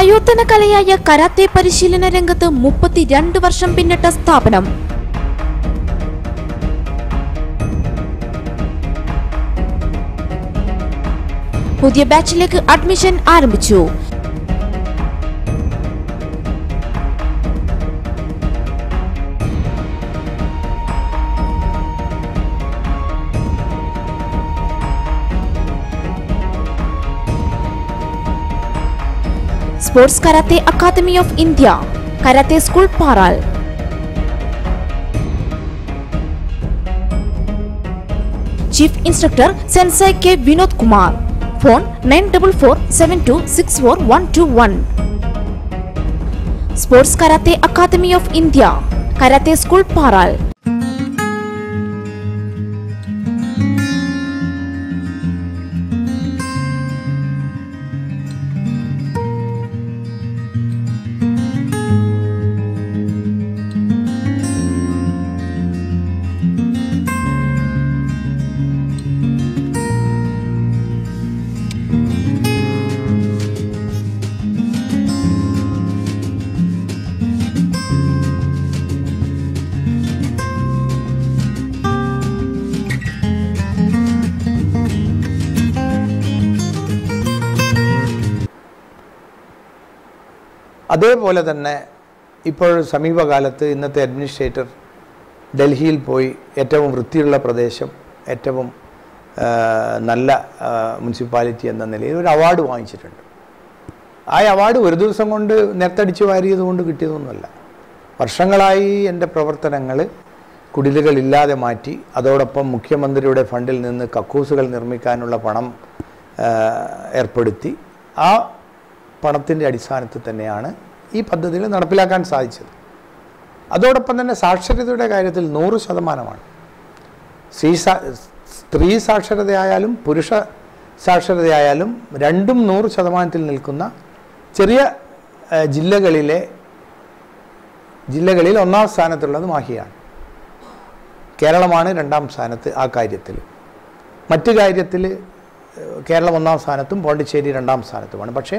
ആയോധന കലയായ കരാത്തെ പരിശീലന രംഗത്ത് മുപ്പത്തിരണ്ട് വർഷം പിന്നിട്ട സ്ഥാപനം പുതിയ ബാച്ചിലേക്ക് അഡ്മിഷൻ ആരംഭിച്ചു sports karate academy of India karate school Paral chief instructor sensei K Vinod Kumar phone nine double four seven two six four one two one sports karate academy of India karate school Paral അതേപോലെ തന്നെ ഇപ്പോൾ സമീപകാലത്ത് ഇന്നത്തെ അഡ്മിനിസ്ട്രേറ്റർ ഡൽഹിയിൽ പോയി ഏറ്റവും വൃത്തിയുള്ള പ്രദേശം ഏറ്റവും ആ, നല്ല ആ, മുനിസിപ്പാലിറ്റി എന്ന നിലയിൽ ഒരു അവാർഡ് വാങ്ങിച്ചിട്ടുണ്ട് ആ അവാർഡ് ഒരു ദിവസം കൊണ്ട് നെത്തടിച്ച് വാരിയത് കൊണ്ട് കിട്ടിയതൊന്നുമല്ല വർഷങ്ങളായി എൻ്റെ പ്രവർത്തനങ്ങൾ കുടിലുകളില്ലാതെ മാറ്റി അതോടൊപ്പം മുഖ്യമന്ത്രിയുടെ ഫണ്ടിൽ നിന്ന് കക്കൂസുകൾ നിർമ്മിക്കാനുള്ള പണം ആ, ഏർപ്പെടുത്തി ആ പണത്തിൻ്റെ അടിസ്ഥാനത്തിൽ തന്നെയാണ് ഈ പദ്ധതികൾ നടപ്പിലാക്കാൻ സാധിച്ചത് അതോടൊപ്പം തന്നെ സാക്ഷരതയുടെ കാര്യത്തിൽ നൂറ് ശതമാനമാണ് സ്ത്രീ സാ സ്ത്രീ സാക്ഷരതയായാലും പുരുഷ സാക്ഷരതയായാലും രണ്ടും നൂറ് ശതമാനത്തിൽ നിൽക്കുന്ന ചെറിയ ആ, ജില്ലകളിലെ ജില്ലകളിൽ ഒന്നാം സ്ഥാനത്തുള്ളത് മാഹിയാണ് കേരളമാണ് രണ്ടാം സ്ഥാനത്ത് ആ കാര്യത്തിൽ മറ്റു കാര്യത്തിൽ ഏഹ്, കേരളം ഒന്നാം സ്ഥാനത്തും പോണ്ടിച്ചേരി രണ്ടാം സ്ഥാനത്തുമാണ് പക്ഷേ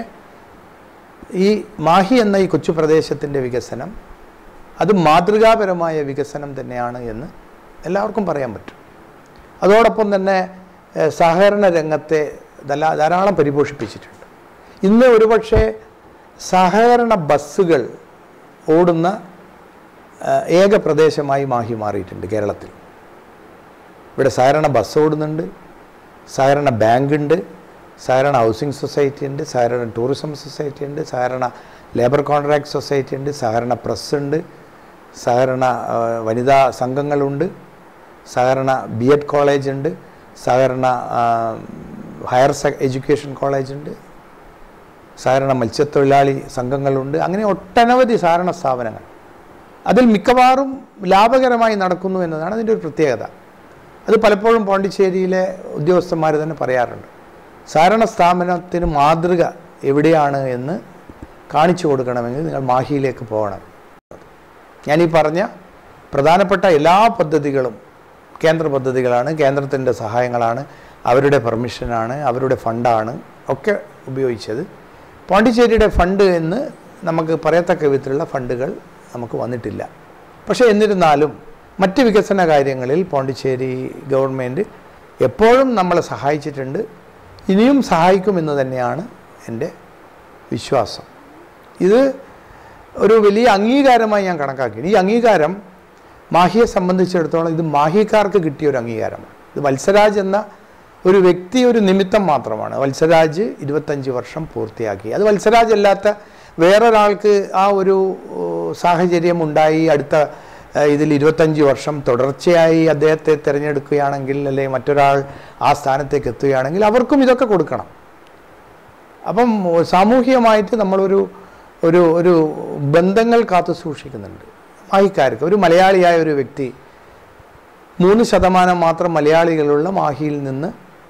ഈ മാഹി എന്ന ഈ കൊച്ചു പ്രദേശത്തിൻ്റെ വികസനം അത് മാതൃകാപരമായ വികസനം തന്നെയാണ് എന്ന് എല്ലാവർക്കും പറയാൻ പറ്റും അതോടൊപ്പം തന്നെ ഏഹ്, സഹകരണ രംഗത്തെ ധല- ധാരാളം പരിപോഷിപ്പിച്ചിട്ടുണ്ട് ഇന്ന് ഒരുപക്ഷെ സഹകരണ ബസ്സുകൾ ഓടുന്ന ഏഹ്, ഏക പ്രദേശമായി മാഹി മാറിയിട്ടുണ്ട് കേരളത്തിൽ ഇവിടെ സഹകരണ ബസ് ഓടുന്നുണ്ട് സഹകരണ ബാങ്ക് ഉണ്ട് സഹകരണ ഹൗസിംഗ് സൊസൈറ്റി ഉണ്ട് സഹകരണ ടൂറിസം സൊസൈറ്റി ഉണ്ട് സഹകരണ ലേബർ കോൺട്രാക്ട് സൊസൈറ്റി ഉണ്ട് സഹകരണ പ്രസ് ഉണ്ട് സഹകരണ ആ, വനിതാ സംഘങ്ങളുണ്ട് സഹകരണ ബി എഡ് കോളേജ് ഉണ്ട് സഹകരണ ആ, ഹയർ സെ- എഡ്യൂക്കേഷൻ കോളേജ് ഉണ്ട് സഹകരണ മത്സ്യത്തൊഴിലാളി സംഘങ്ങളുണ്ട് അങ്ങനെ ഒട്ടനവധി സഹകരണ സ്ഥാപനങ്ങൾ അതിൽ മിക്കവാറും ലാഭകരമായി നടക്കുന്നു എന്നതാണ് അതിൻ്റെ ഒരു പ്രത്യേകത അത് പലപ്പോഴും പോണ്ടിച്ചേരിയിലെ ഉദ്യോഗസ്ഥന്മാർ തന്നെ പറയാറുണ്ട് സഹകരണ സ്ഥാപനത്തിന് മാതൃക എവിടെയാണ് എന്ന് കാണിച്ചു കൊടുക്കണമെങ്കിൽ നിങ്ങൾ മാഹിയിലേക്ക് പോകണം ഞാൻ ഈ പറഞ്ഞ പ്രധാനപ്പെട്ട എല്ലാ പദ്ധതികളും കേന്ദ്ര പദ്ധതികളാണ് കേന്ദ്രത്തിൻ്റെ സഹായങ്ങളാണ് അവരുടെ പെർമിഷനാണ് അവരുടെ ഫണ്ടാണ് ഒക്കെ ഉപയോഗിച്ചത് പോണ്ടിച്ചേരിയുടെ ഫണ്ട് എന്ന് നമുക്ക് പറയത്തക്ക വിധത്തിലുള്ള ഫണ്ടുകൾ നമുക്ക് വന്നിട്ടില്ല പക്ഷേ എന്നിരുന്നാലും മറ്റ് വികസന കാര്യങ്ങളിൽ പോണ്ടിച്ചേരി ഗവൺമെൻറ് എപ്പോഴും നമ്മളെ സഹായിച്ചിട്ടുണ്ട് ഇനിയും സഹായിക്കുമെന്ന് തന്നെയാണ് എൻ്റെ വിശ്വാസം ഇത് ഒരു വലിയ അംഗീകാരമായി ഞാൻ കണക്കാക്കി ഈ അംഗീകാരം മാഹിയെ സംബന്ധിച്ചിടത്തോളം ഇത് മാഹിക്കാർക്ക് കിട്ടിയ ഒരു അംഗീകാരമാണ് ഇത് വത്സരാജ് എന്ന ഒരു വ്യക്തി ഒരു നിമിത്തം മാത്രമാണ് വത്സരാജ് ഇരുപത്തഞ്ച് വർഷം പൂർത്തിയാക്കി അത് വത്സരാജ് അല്ലാത്ത വേറൊരാൾക്ക് ആ ഒരു ഏഹ്, സാഹചര്യം ഉണ്ടായി അടുത്ത ഏഹ്, ഇതിൽ ഇരുപത്തഞ്ച് വർഷം തുടർച്ചയായി അദ്ദേഹത്തെ തിരഞ്ഞെടുക്കുകയാണെങ്കിൽ അല്ലെങ്കിൽ മറ്റൊരാൾ ആ സ്ഥാനത്തേക്ക് എത്തുകയാണെങ്കിൽ അവർക്കും ഇതൊക്കെ കൊടുക്കണം അപ്പം സാമൂഹികമായിട്ട് നമ്മളൊരു ഒരു ഒരു ബന്ധങ്ങൾ കാത്തു സൂക്ഷിക്കുന്നുണ്ട് മാഹിക്കാർക്ക് ഒരു മലയാളിയായ ഒരു വ്യക്തി മൂന്ന് ശതമാനം മാത്രം മലയാളികളുള്ള മാഹിയിൽ നിന്ന്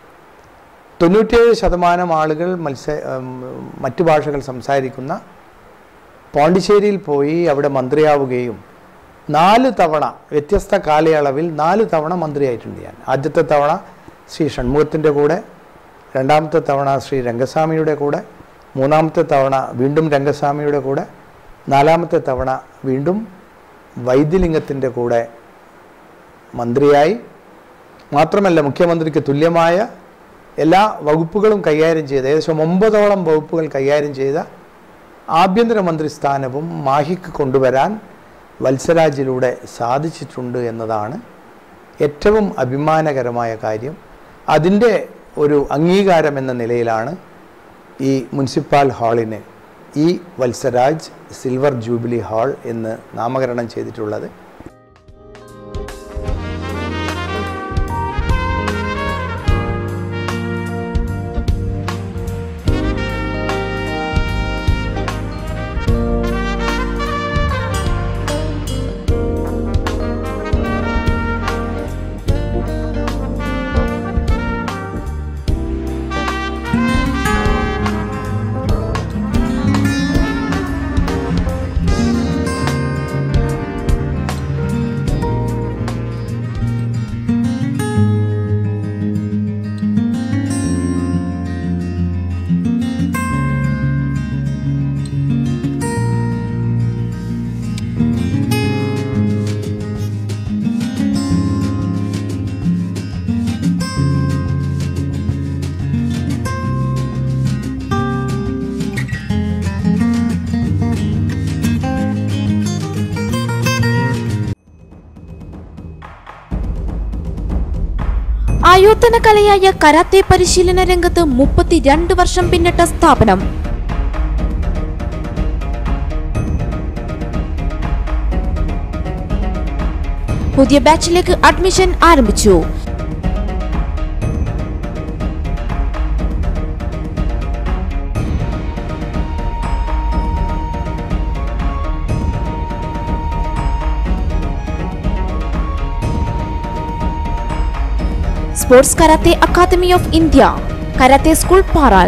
തൊണ്ണൂറ്റേഴ് ശതമാനം ആളുകൾ മത്സ്യ ഉം, മറ്റു ഭാഷകൾ സംസാരിക്കുന്ന പോണ്ടിച്ചേരിയിൽ പോയി അവിടെ മന്ത്രിയാവുകയും നാല് തവണ വ്യത്യസ്ത കാലയളവിൽ നാല് തവണ മന്ത്രിയായിട്ടുണ്ട് ഞാൻ ആദ്യത്തെ തവണ ശ്രീ ഷൺമുഖത്തിൻ്റെ കൂടെ രണ്ടാമത്തെ തവണ ശ്രീ രംഗസ്വാമിയുടെ കൂടെ മൂന്നാമത്തെ തവണ വീണ്ടും രംഗസ്വാമിയുടെ കൂടെ നാലാമത്തെ തവണ വീണ്ടും വൈദ്യലിംഗത്തിൻ്റെ കൂടെ മന്ത്രിയായി മാത്രമല്ല മുഖ്യമന്ത്രിക്ക് തുല്യമായ എല്ലാ വകുപ്പുകളും കൈകാര്യം ചെയ്ത ഏകദേശം ഒമ്പതോളം വകുപ്പുകൾ കൈകാര്യം ചെയ്ത ആഭ്യന്തരമന്ത്രി സ്ഥാനവും മാഹിക്ക് കൊണ്ടുവരാൻ വത്സരാജിലൂടെ സാധിച്ചിട്ടുണ്ട് എന്നതാണ് ഏറ്റവും അഭിമാനകരമായ കാര്യം അതിൻ്റെ ഒരു അംഗീകാരം എന്ന നിലയിലാണ് ഈ മുനിസിപ്പൽ ഹാളിന് ഈ വത്സരാജ് സിൽവർ ജൂബിലി ഹാൾ എന്ന് നാമകരണം ചെയ്തിട്ടുള്ളത് ആയോധന കലയായ കരാത്തെ പരിശീലന രംഗത്ത് മുപ്പത്തിരണ്ട് വർഷം പിന്നിട്ട സ്ഥാപനം പുതിയ ബാച്ചിലേക്ക് അഡ്മിഷൻ ആരംഭിച്ചു sports karate academy of India karate school Paral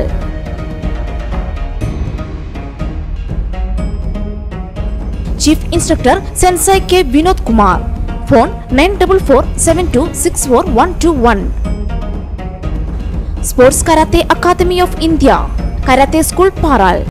chief instructor sensei K Vinod Kumar phone nine double four seven two six four one two one sports karate academy of India karate school Paral